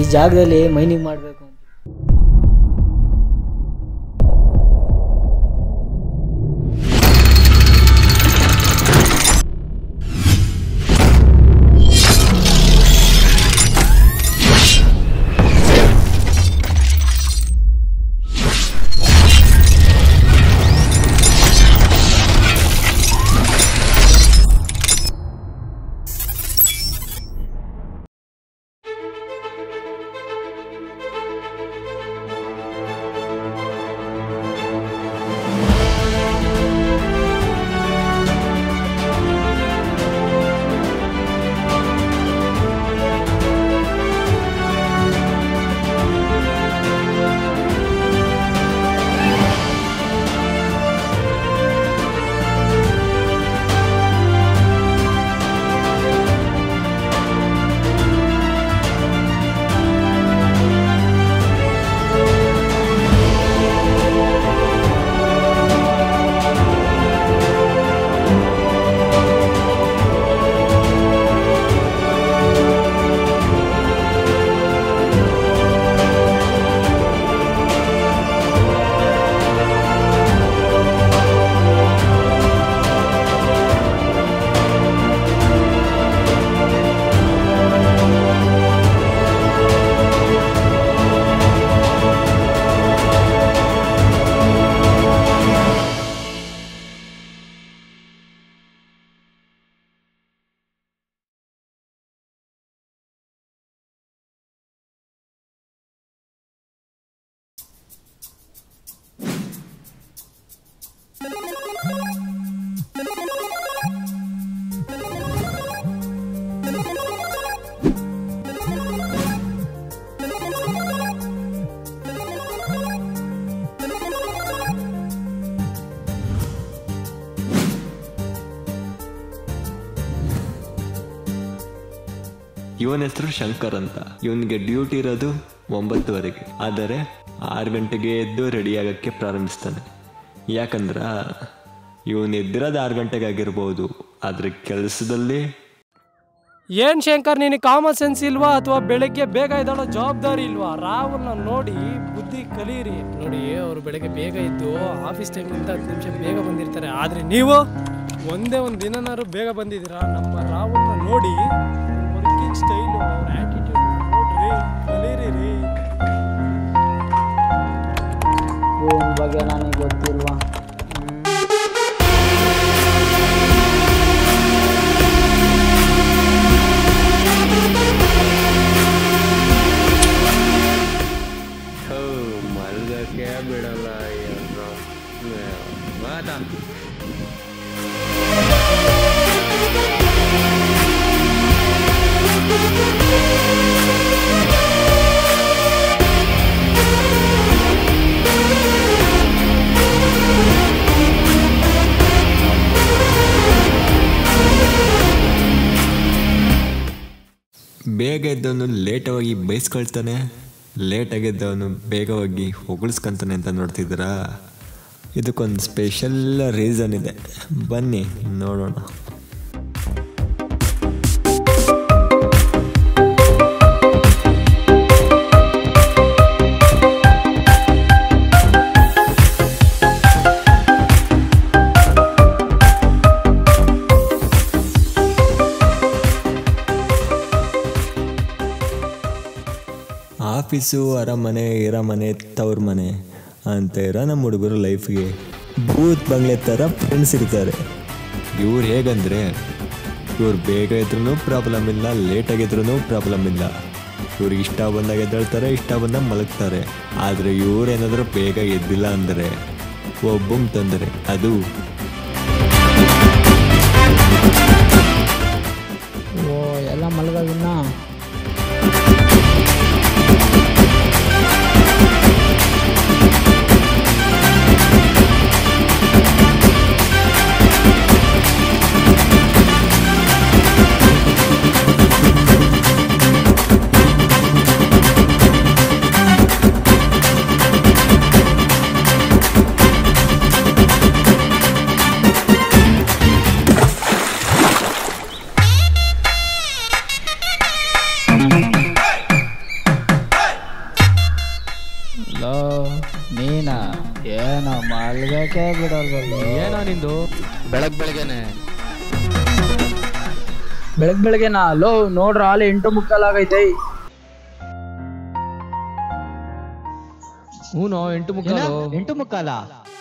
ಜಾಗದಲ್ಲಿ ಮೈನಿಂಗ್ ಮಾಡಬೇಕು ಅಂತ ಇವನ ಹೆಸರು ಶಂಕರ್ ಅಂತ ಇವನಿಗೆ ಡ್ಯೂಟಿ ಇರೋದು ಒಂಬತ್ತುವರೆಗೆ ಆದರೆ ಆರು ಗಂಟೆಗೆ ಎದ್ದು ರೆಡಿ ಆಗಕ್ಕೆ ಪ್ರಾರಂಭಿಸ್ತಾನೆ ಯಾಕಂದ್ರ ಇವನು ಎದ್ದಿರೋದು ಆರು ಗಂಟೆಗೆ ಆಗಿರ್ಬೋದು ಆದರೆ ಕೆಲಸದಲ್ಲಿ ಏನ್ ಶಂಕರ್ ನಿನಗೆ ಕಾಮನ್ ಸೆನ್ಸ್ ಇಲ್ವಾ ಅಥವಾ ಬೆಳಗ್ಗೆ ಬೇಗ ಇದ್ದಾಳೋ ಜವಾಬ್ದಾರಿ ಇಲ್ವಾ ರಾವನ್ನ ನೋಡಿ ಬುದ್ಧಿ ಕಲೀರಿ ನೋಡಿ ಅವರು ಬೆಳಗ್ಗೆ ಬೇಗ ಇದ್ದು ಆಫೀಸ್ ಟೈಮಿಂದ ಹತ್ತು ನಿಮಿಷ ಬೇಗ ಬಂದಿರ್ತಾರೆ ಆದ್ರೆ ನೀವು ಒಂದೇ ಒಂದು ದಿನನಾರು ಬೇಗ ಬಂದಿದ್ದೀರಾ ನಮ್ಮ ರಾವನ್ನ ನೋಡಿ ವರ್ಕಿಂಗ್ ಸ್ಟೈಲು ಅವ್ರ ಆಟಿಟ್ಯೂಡ್ ನೋಡ್ರಿ ಕಲೀರಿ ರೀ ಇವನ್ ಬಗ್ಗೆ ನನಗೆ ಗೊತ್ತಿಲ್ವಾ ಮಲ್ಗಕ್ಕೆ ಬಿಡಲ್ಲ ಮಾತಾ ಬೇಗ ಎದ್ದವನು ಲೇಟಾಗಿ ಬೈಸ್ಕೊಳ್ತಾನೆ ಲೇಟಾಗಿದ್ದವನು ಬೇಗ ಹೋಗಿ ಹೊಗಳಿಸ್ಕೊಂತಾನೆ ಅಂತ ನೋಡ್ತಿದ್ದೀರಾ ಇದಕ್ಕೊಂದು ಸ್ಪೆಷಲ್ ರೀಸನ್ ಇದೆ ಬನ್ನಿ ನೋಡೋಣ ಆಫೀಸು ಅರಮನೆ ಇರಮನೆ ತವ್ರ ಮನೆ ಅಂತ ಇರೋ ನಮ್ಮ ಹುಡುಗರು ಲೈಫ್ಗೆ ಭೂತ್ ಬಂಗ್ಲೆ ಥರ ಫ್ರೆಂಡ್ಸ್ ಇರ್ತಾರೆ ಇವ್ರು ಹೇಗಂದ್ರೆ ಇವ್ರು ಬೇಗ ಇದ್ರೂ ಪ್ರಾಬ್ಲಮ್ ಇಲ್ಲ ಲೇಟ್ ಆಗಿದ್ರೂ ಪ್ರಾಬ್ಲಮ್ ಇಲ್ಲ ಇವ್ರಿಗೆ ಇಷ್ಟ ಬಂದಾಗ ಎದ್ದೇಳ್ತಾರೆ ಇಷ್ಟ ಬಂದಾಗ ಮಲಗ್ತಾರೆ ಆದರೆ ಇವ್ರೇನಾದರೂ ಬೇಗ ಎದ್ದಿಲ್ಲ ಅಂದರೆ ಒಬ್ಬಂಗೆ ತೊಂದರೆ ಅದು ಓ ಎಲ್ಲ ಮಲಗಿನ್ನ ಬಿಡಕ್ಕೆ ಬಿಡಲ್ವಲ್ಲ ಏನೋ ನಿಂದು ಬೆಳಗ್ ಬೆಳಗ್ಗೆನೆ ಬೆಳಗ್ ಬೆಳಗ್ಗೆನಾ ಲೋ ನೋಡ್ರ ಅಲ್ಲಿ ಎಂಟು ಮುಕ್ಕಾಲಾಗೈತೆ ಹೂನೋ ಎಂಟು ಮುಕ್ಕಾಲು ಎಂಟು ಮುಕ್ಕಾಲ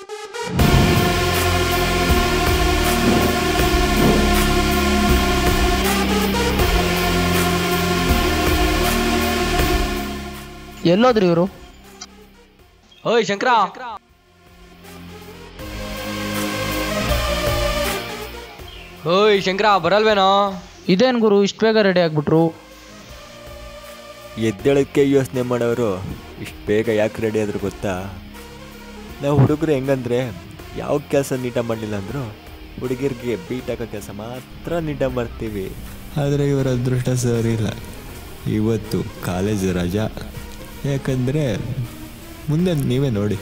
ಎಲ್ಲೋದ್ರಿ ಇವರು ಓಯ್ ಶಂಕರ ಓಯ್ ಶಂಕರ ಬರಲ್ವೇನೋ ಇದೇನ್ ಗುರು ಇಷ್ಟು ಬೇಗ ರೆಡಿ ಆಗ್ಬಿಟ್ರು ಎದ್ದೇಳಕ್ಕೆ ಯೋಚನೆ ಮಾಡೋರು ಇಷ್ಟು ಬೇಗ ಯಾಕೆ ರೆಡಿ ಆದ್ರು ಗೊತ್ತಾ ನಾವು ಹುಡುಗರು ಹೆಂಗಂದ್ರೆ ಯಾವ ಕೆಲಸ ನೀಟಾಗಿ ಮಾಡಲಿಲ್ಲ ಅಂದರೂ ಹುಡುಗಿರಿಗೆ ಬೀಟ್ ಹಾಕೋ ಕೆಲಸ ಮಾತ್ರ ನೀಟಾಗಿ ಮಾಡ್ತೀವಿ ಆದರೆ ಇವರ ಅದೃಷ್ಟ ಸರಿ ಇಲ್ಲ ಇವತ್ತು ಕಾಲೇಜ್ ರಜಾ ಯಾಕಂದರೆ ಮುಂದೆ ನೀವೇ ನೋಡಿ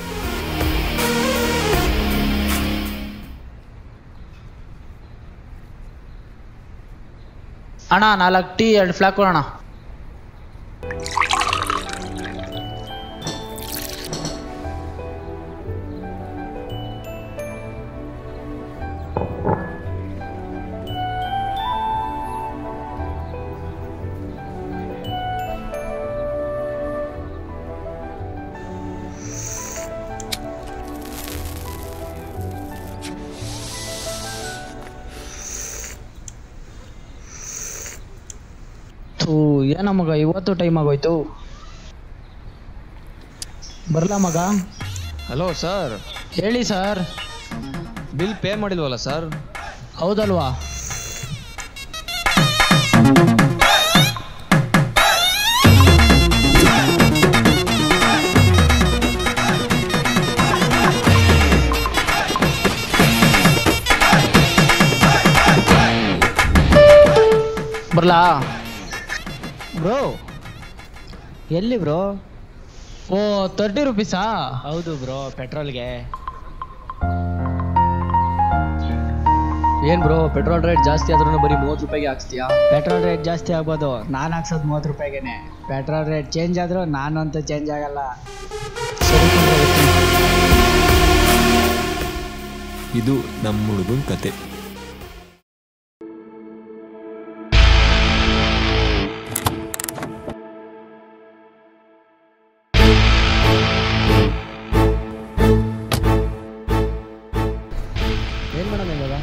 ಅಣ್ಣ ನಾಲ್ಕು ಟೀ ಎರಡು ಫ್ಲಾಕ್ ಕೊಡೋಣ ಥೂ ಏನ ಮಗ ಇವತ್ತು ಟೈಮ್ ಆಗೋಯ್ತು ಬರ್ಲಾ ಮಗ ಹಲೋ ಸರ್ ಹೇಳಿ ಸರ್ ಬಿಲ್ ಪೇ ಮಾಡಿಲ್ವಲ್ಲ ಸರ್ ಹೌದಲ್ವಾ ಬರ್ಲಾ ಬ್ರೋ ಎಲ್ಲಿ ಬ್ರೋ ಓ ತರ್ಟಿ ರುಪೀಸಾ ಹೌದು ಬ್ರೋ ಪೆಟ್ರೋಲ್ಗೆ ಏನ್ ಬ್ರೋ ಪೆಟ್ರೋಲ್ ರೇಟ್ ಜಾಸ್ತಿ ಆದ್ರೂ ಬರೀ ಮೂವತ್ತು ರೂಪಾಯಿಗೆ ಹಾಕ್ಸ್ತೀಯಾ ಪೆಟ್ರೋಲ್ ರೇಟ್ ಜಾಸ್ತಿ ಆಗ್ಬೋದು ನಾನು ಹಾಕ್ಸೋದು ಮೂವತ್ತು ರೂಪಾಯಿಗೆನೆ ಪೆಟ್ರೋಲ್ ರೇಟ್ ಚೇಂಜ್ ಆದರೂ ನಾನು ಅಂತೂ ಚೇಂಜ್ ಆಗಲ್ಲ ಸರಿ ಕಣ್ರೀ, ಬರ್ತೀನಿ. ಇದು ನಮ್ಮ ಹುಡುಗನ ಕತೆ ಏನ್ ಮಾಡೋಣ ಇವಾಗ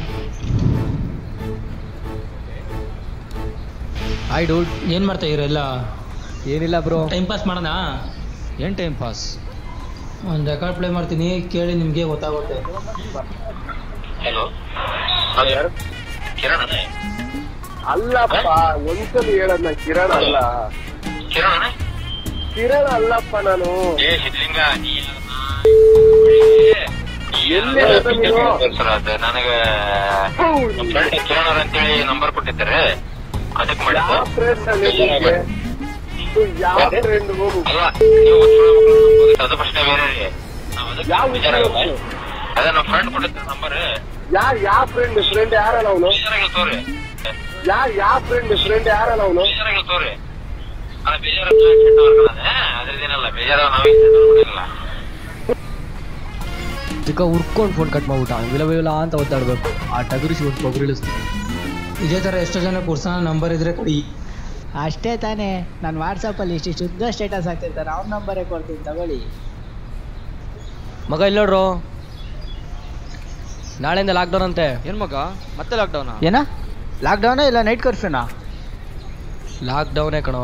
ಹಾಯ್ ಡೂಡ್ ಏನ್ ಮಾಡ್ತಾ ಇರಲ್ಲ ಏನಿಲ್ಲ ಬ್ರೋ ಟೈಮ್ ಪಾಸ್ ಮಾಡೋಣ ಏನ್ ಟೈಮ್ ಪಾಸ್ ಒಂದು ರೆಕಾರ್ಡ್ ಪ್ಲೇ ಮಾಡ್ತೀನಿ ಕೇಳಿ ನಿಮಗೆ ಗೊತ್ತಾಗುತ್ತೆ ಅಲ್ಲಪ್ಪ ಒಂದ್ಸಲಿ ಹೇಳದ್ನ ಕಿರಣ್ ಅಲ್ಲ ಕಿರಣ್ ಅಲ್ಲಪ್ಪ ನಾನು ಎಲ್ಲಿ ಇರೋದು ನೀನು? ನನಗೆ ನಮ್ಮ ಫ್ರೆಂಡ್ ಕಿರಣ್ ಅವ್ರ ಅಂತೇಳಿ ನಂಬರ್ ಕೊಟ್ಟಿದ್ದಾರೆ ಅದಕ್ಕೆ ಮಾಡಿದ್ದು ಯಾವ ಫ್ರೆಂಡ್ ನಿಮಗೆ ಇದು ಯಾವ ಫ್ರೆಂಡ್ ಹೋಗು ಅಲ್ಲ ನೀವು ಉತ್ಸವ ಅದು ಪ್ರಶ್ನೆ ಬೇರೆ ರೀ ನಾವ್ ಅದಕ್ಕೆ ಯಾವ ಬೇಜಾರಾಗಲ್ಲ. ಉತ್ಸವ? ಅದೇ ನಮ್ಮ ಫ್ರೆಂಡ್ ಕೊಟ್ಟಿದ್ದ ನಂಬರ್ ಯಾ ಯಾವ ಫ್ರೆಂಡ್ ಫ್ರೆಂಡ್ ಯಾರಲ್ಲ ಅವನು ಬೇಜಾರಾಗಿಲ್ಲ ತೋರಿ ಯಾ ಯಾವ ಫ್ರೆಂಡ್ ಫ್ರೆಂಡ್ ಯಾರಲ್ಲ ಅವನು ಬೇಜಾರಾಗಿಲ್ಲ ತೋರಿ ಅಲ್ಲ ಬೇಜಾರ ಅದ್ರದ್ದೇನಲ್ಲ ಬೇಜಾರ ನಾವೇ ಮಾಡಿಲ್ಲ ಚಿಕ್ಕ ಉರ್ಕೊಂಡು ಫೋನ್ ಕಟ್ ಮಾಡ್ಬಿಟ್ಟ ವಿಲ ವಿಲ ಅಂತ ಒದ್ದಾಡ್ಬೇಕು ಆ ಟಗರಿಸಿ ಒಂದು ಪೊಗರಿಳಿಸ್ತೀನಿ ಇದೇ ಥರ ಎಷ್ಟೋ ಜನ ಪುರ್ಸನ ನಂಬರ್ ಇದ್ರೆ ಕೊಡಿ ಅಷ್ಟೇ ತಾನೇ ನಾನು ವಾಟ್ಸಪ್ಪಲ್ಲಿ ಇಷ್ಟು ಶುದ್ಧ ಸ್ಟೇಟಸ್ ಹಾಕ್ತಿರ್ತಾರೆ ಅವ್ರ ನಂಬರೇ ಕೊಡ್ತೀನಿ ತಗೊಳ್ಳಿ ಮಗ ಇಲ್ಲೋಡ್ರು ನಾಳೆಯಿಂದ ಲಾಕ್ಡೌನ್ ಅಂತೆ ಏನ್ ಮಗ ಮತ್ತೆ ಲಾಕ್ಡೌನ್ ಏನ ಲಾಕ್ಡೌನಾ ಇಲ್ಲ ನೈಟ್ ಕರ್ಫ್ಯೂನಾ ಲಾಕ್ಡೌನೇ ಕಣೋ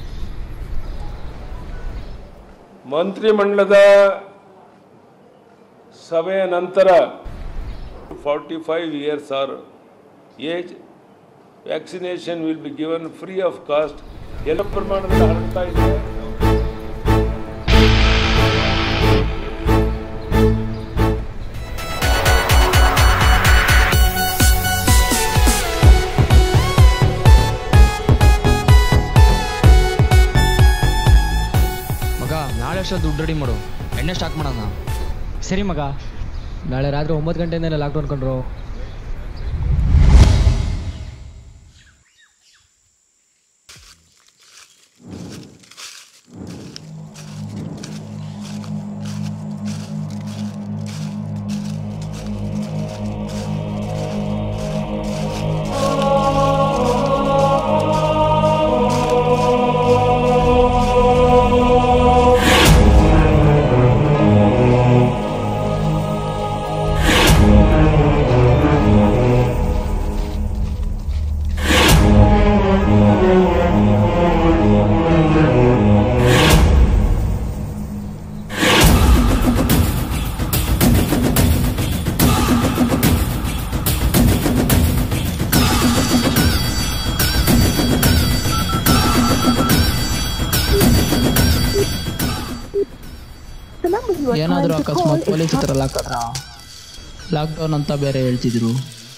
ಮಂತ್ರಿಮಂಡಲದ ಸಭೆಯ ನಂತರ forty five years or age vaccination will be given free of cost ಎಲ್ಲ ಪ್ರಮಾಣದಲ್ಲಿ ಹರಡ್ತಾ ಇದೆ ಮಗ ನಾಳೆ ಅಷ್ಟು ದುಡ್ಡು ರೆಡಿ ಮಾಡು ಎಣ್ಣೆ ಸ್ಟಾರ್ಟ್ ಮಾಡೋಣ ಸರಿ ಮಗ ನಾಳೆ ರಾತ್ರಿ ಒಂಬತ್ತು ಗಂಟೆಯಿಂದ ಲಾಕ್ಡೌನ್ ಕಂಡ್ರು ಏನಾದರೂ ಅಕಸ್ಮಾತ್ ಪೊಲೀಸ್ ಹತ್ರ ಲಾಕದ್ರ ಲಾಕ್ಡೌನ್ ಅಂತ ಬೇರೆ ಹೇಳ್ತಿದ್ರು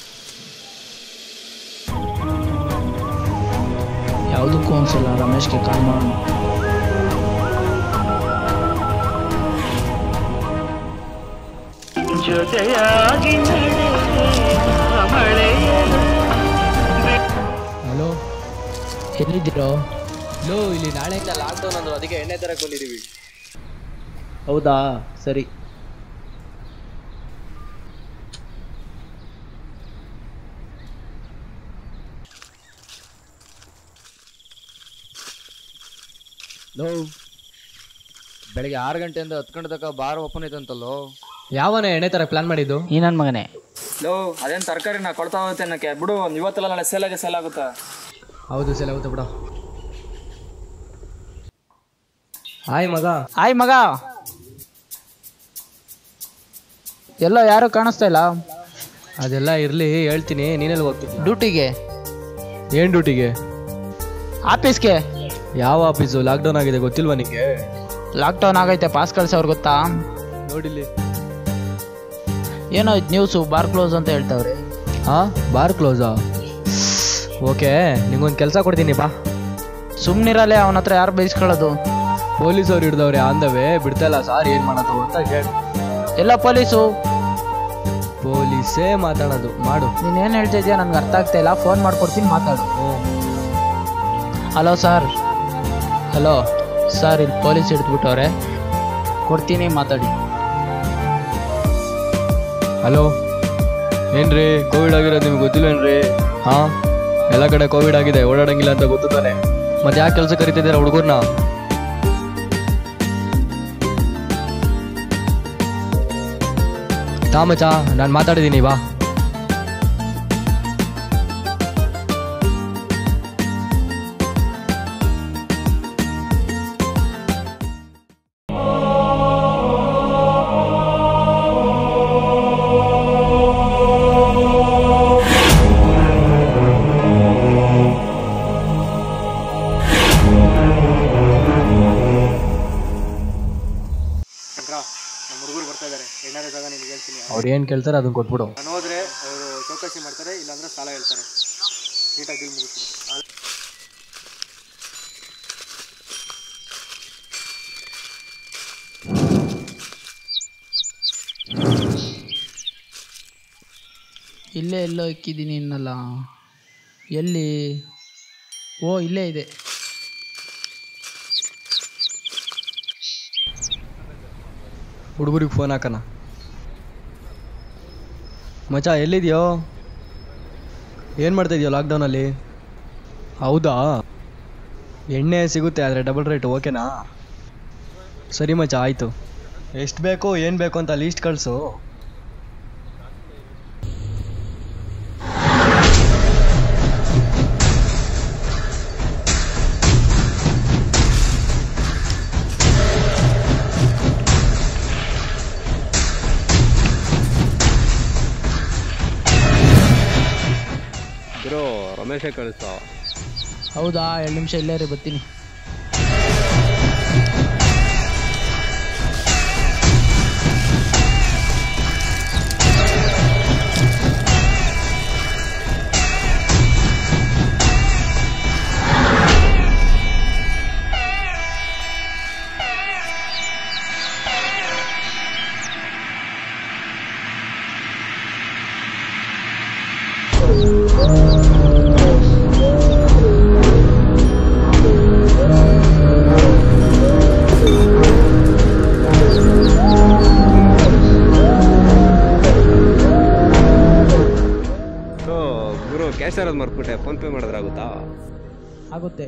ಯಾವುದಕ್ಕೂ ಒಂದ್ಸಲ ರಮೇಶ್ಗೆ ಕಾಲ್ ಮಾಡೋಣ ಹಲೋ ಎಲ್ಲಿದ್ದೀರೋ ಲೋ ಇಲ್ಲಿ ನಾಳೆಯಿಂದ ಲಾಕ್ಡೌನ್ ಅಂದ್ರು ಅದಕ್ಕೆ ಎಣ್ಣೆ ತರಕ್ಕೆ ಬಂದಿದ್ದೀವಿ ಹೌದಾ ಸರಿ ಲೋ ಬೆಳಗ್ಗೆ ಆರು ಗಂಟೆಯಿಂದ ಹತ್ತು ಗಂಟೆ ತನಕ ಬಾರ್ ಓಪನ್ ಐತಂತಲ್ಲೋ ಯಾವನೇ ಎಣ್ಣೆ ತರ ಪ್ಲಾನ್ ಮಾಡಿದ್ದು ಈ ನನ್ನ ಮಗನೇ ಲೋ ಅದೇನ್ ತರಕಾರಿ ನಾ ಕೊಡ್ತಾ ಹೋಗುತ್ತೆ ಅನ್ನಕ್ಕೆ ಬಿಡು ಒಂದ್ ಇವತ್ತೆಲ್ಲ ನಾಳೆ ಸೇಲ್ ಆಗಿ ಸೇಲ್ ಆಗುತ್ತಾ ಹೌದು ಸಲ ಹೌದು ಬಿಡ ಹಾಯ್ ಮಗ ಆಯ್ ಮಗ ಎಲ್ಲ ಯಾರು ಕಾಣಿಸ್ತಾ ಇಲ್ಲ ಅದೆಲ್ಲ ಇರ್ಲಿ ಹೇಳ್ತೀನಿ ನೀನೆಲ್ಲಿ ಹೋಗ್ತಿದ್ಯ ಡ್ಯೂಟಿಗೆ ಏನ್ ಡ್ಯೂಟಿಗೆ ಆಫೀಸ್ಗೆ ಯಾವ ಆಫೀಸು ಲಾಕ್ಡೌನ್ ಆಗಿದೆ ಗೊತ್ತಿಲ್ವಾ ನಿಂಗೆ ಲಾಕ್ಡೌನ್ ಆಗೈತೆ ಪಾಸ್ ಕಳ್ಸೋರು ಗೊತ್ತಾ ನೋಡಿಲ್ಲಿ ಏನೋ ಇದು ನ್ಯೂಸು ಬಾರ್ ಕ್ಲೋಸ್ ಅಂತ ಹೇಳ್ತಾವ್ರೆ ಹಾ ಬಾರ್ ಕ್ಲೋಸಾ ಓಕೆ ನಿಂಗೊಂದು ಕೆಲಸ ಕೊಡ್ತೀನಿ ಬಾ ಸುಮ್ಮನಿರಲ್ಲೇ ಅವನ ಹತ್ರ ಯಾರು ಬೈಸ್ಕೊಳ್ಳೋದು ಪೊಲೀಸವ್ರು ಹಿಡ್ದವ್ರೆ ಆಂದವೇ ಬಿಡ್ತಾ ಇಲ್ಲ ಸಾರ್ ಏನ್ ಮಾಡೋದು ಅಂತ ಹೇಳಿ ಎಲ್ಲ ಪೊಲೀಸು ಪೊಲೀಸೇ ಮಾತಾಡೋದು ಮಾಡು ನೀನು ಏನು ಹೇಳ್ತಾ ಇದೆಯಾ ನನಗೆ ಅರ್ಥ ಆಗ್ತಾ ಇಲ್ಲ ಫೋನ್ ಮಾಡ್ಕೊಡ್ತೀನಿ ಮಾತಾಡು ಹಲೋ ಸರ್ ಹಲೋ ಸರ್ ಇಲ್ಲಿ ಪೊಲೀಸ್ ಹಿಡಿದ್ಬಿಟ್ಟವ್ರೆ ಕೊಡ್ತೀನಿ ಮಾತಾಡಿ ಹಲೋ ಏನ್ರಿ ಕೋವಿಡ್ ಆಗಿರೋದು ನಿಮ್ಗೆ ಗೊತ್ತಿಲ್ವೇನ್ರಿ ಹಾ ಎಲ್ಲ ಕಡೆ ಕೋವಿಡ್ ಆಗಿದೆ ಓಡಾಡಂಗಿಲ್ಲ ಅಂತ ಗೊತ್ತು ತಾನೆ ಮತ್ತೆ ಯಾಕೆ ಕೆಲಸ ಕರಿತಿದ್ದೀರಾ ಹುಡುಗರ್ನ ತಾಮಚ ನಾನು ಮಾತಾಡಿದ್ದೀನಿ ಬಾ ನಮ್ಮ ಹುಡುಗರು ಬರ್ತಾ ಇದ್ದಾರೆ ಎಣ್ಣೆ ಜಾಗ ನಿನ್ಗೆ ಹೇಳ್ತೀನಿ ಅವ್ರು ಏನು ಕೇಳ್ತಾರೆ ಅದನ್ನ ಕೊಟ್ಬಿಡು ನಾನು ಹೋದ್ರೆ ಅವರು ಚೌಕಾಸಿ ಮಾಡ್ತಾರೆ ಇಲ್ಲಾಂದ್ರೆ ಸಾಲ ಹೇಳ್ತಾರೆ ನೀಟಾಗಿ ಬಿಲ್ ಮುಗಿಸ್ತೀನಿ ಇಲ್ಲೇ ಎಲ್ಲೋ ಇಕ್ಕಿದ್ದೀನಿ ಇನ್ನಲ್ಲ ಎಲ್ಲಿ ಓ ಇಲ್ಲೇ ಇದೆ ಹುಡುಗರಿಗೆ ಫೋನ್ ಹಾಕೋಣ ಮಚ ಎಲ್ಲಿದ್ಯೋ ಏನು ಮಾಡ್ತಾ ಇದೆಯೋ ಲಾಕ್ಡೌನಲ್ಲಿ ಹೌದಾ ಎಣ್ಣೆ ಸಿಗುತ್ತೆ ಆದರೆ ಡಬಲ್ ರೇಟ್ ಓಕೆನಾ ಸರಿ ಮಚ ಆಯಿತು ಎಷ್ಟು ಬೇಕು ಏನು ಬೇಕು ಅಂತ ಲೀಸ್ಟ್ ಕಳಿಸು ಬ್ರೋ ರಮೇಶೇ ಕಳಿಸ್ತಾ ಹೌದಾ ಎರಡು ನಿಮಿಷ ಇಲ್ಲೇ ರೀ ಬರ್ತೀನಿ ಸೊ ಗುರು ಕ್ಯಾಶ್ ಇರೋದು ಮರ್ಬಿಟ್ಟೆ ಫೋನ್ ಪೇ ಮಾಡಿದ್ರಾಗುತ್ತಾ ಆಗುತ್ತೆ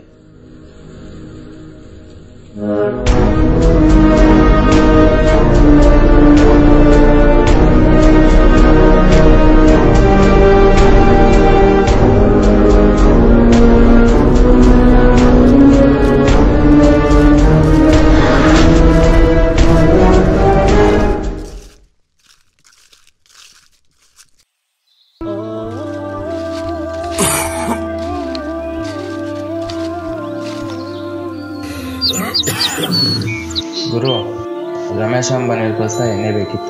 ಗುರು ರಮೇಶ್ ಅಂಬಾನಿಗೋಸ್ಕರ ಎಣ್ಣೆ ಬೇಕಿತ್ತು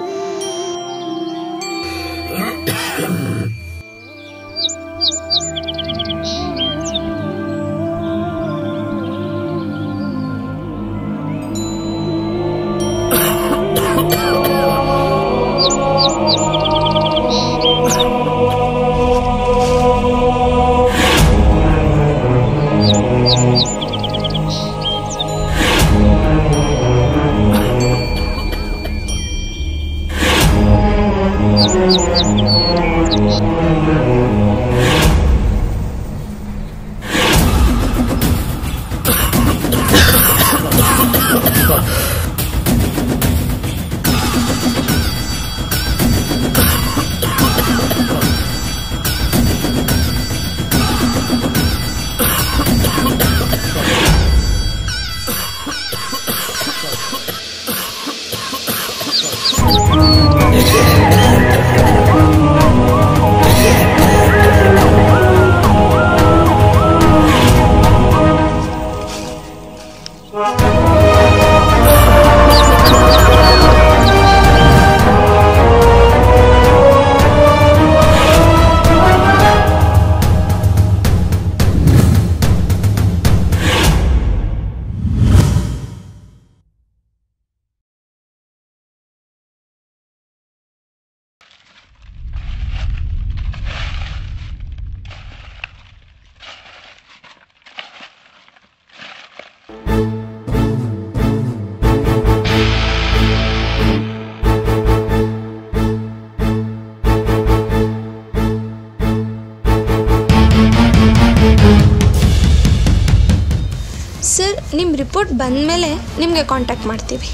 ಸರ್ ನಿಮ್ಮ ರಿಪೋರ್ಟ್ ಬಂದಮೇಲೆ ನಿಮಗೆ ಕಾಂಟ್ಯಾಕ್ಟ್ ಮಾಡ್ತೀವಿ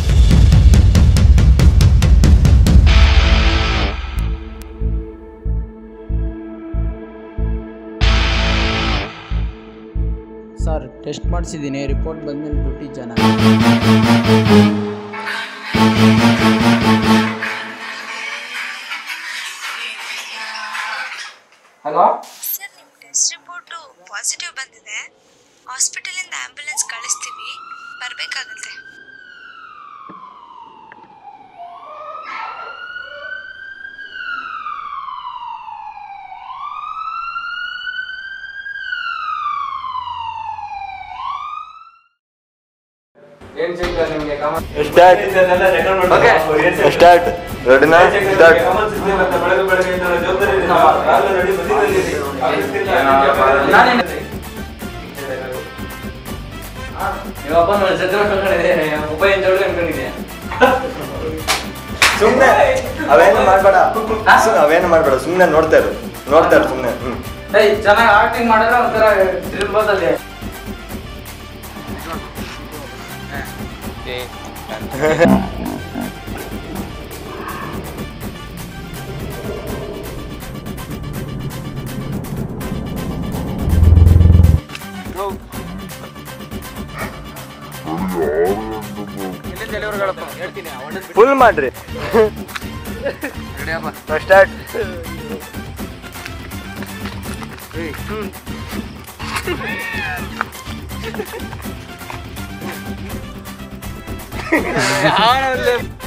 ಸರ್ ಟೆಸ್ಟ್ ಮಾಡಿಸಿದ್ದೀನಿ ರಿಪೋರ್ಟ್ ಬಂದಮೇಲೆ ಡ್ಯೂಟಿ ಜನ ಹಲೋ ಸರ್ ನಿಮ್ಮ ಟೆಸ್ಟ್ ರಿಪೋರ್ಟು ಪಾಸಿಟಿವ್ ಬಂದಿದೆ ಹಾಸ್ಪಿಟಲಿಂದ ಆ್ಯಂಬುಲೆನ್ಸ್ ಕಳಿಸ್ತೀವಿ ಬರಬೇಕಾಗತ್ತೆ ಏನ್ ಸಿಗ್ತದೆ ನಿಮಗೆ ಸ್ಟಾರ್ಟ್ ಸ್ಟಾರ್ಟ್ ರೆಡಿನಾ ಸ್ಟಾರ್ಟ್ ನೀವಪ್ಪ ನೋಡಿ ಜೊತೆ ಅನ್ಕೊಂಡಿದ್ದೆ ಉಪಾಯ ಜೋಡಿ ಅನ್ಕೊಂಡಿದ್ದೆ ಸುಮ್ಮನೆ ಅವೇನು ಮಾಡ್ಬೇಡ ಸುಮ್ನೆ ಅವೇನು ಮಾಡ್ಬೇಡ ಸುಮ್ಮನೆ ನೋಡ್ತಾ ಇರು ನೋಡ್ತಾ ಇರು ಸುಮ್ಮನೆ ಹ್ಮ್ ಏಯ್ ಚೆನ್ನಾಗಿ ಆಕ್ಟಿಂಗ್ ಮಾಡಿದ್ರೆ ಒಂಥರ ತಿರುಗ್ಬೋದಲ್ಲಿ ಫುಲ್ ಮಾಡ್ರಿ ಸ್ಟಾರ್ಟ್ ಯಾವನಲ್ಲಿ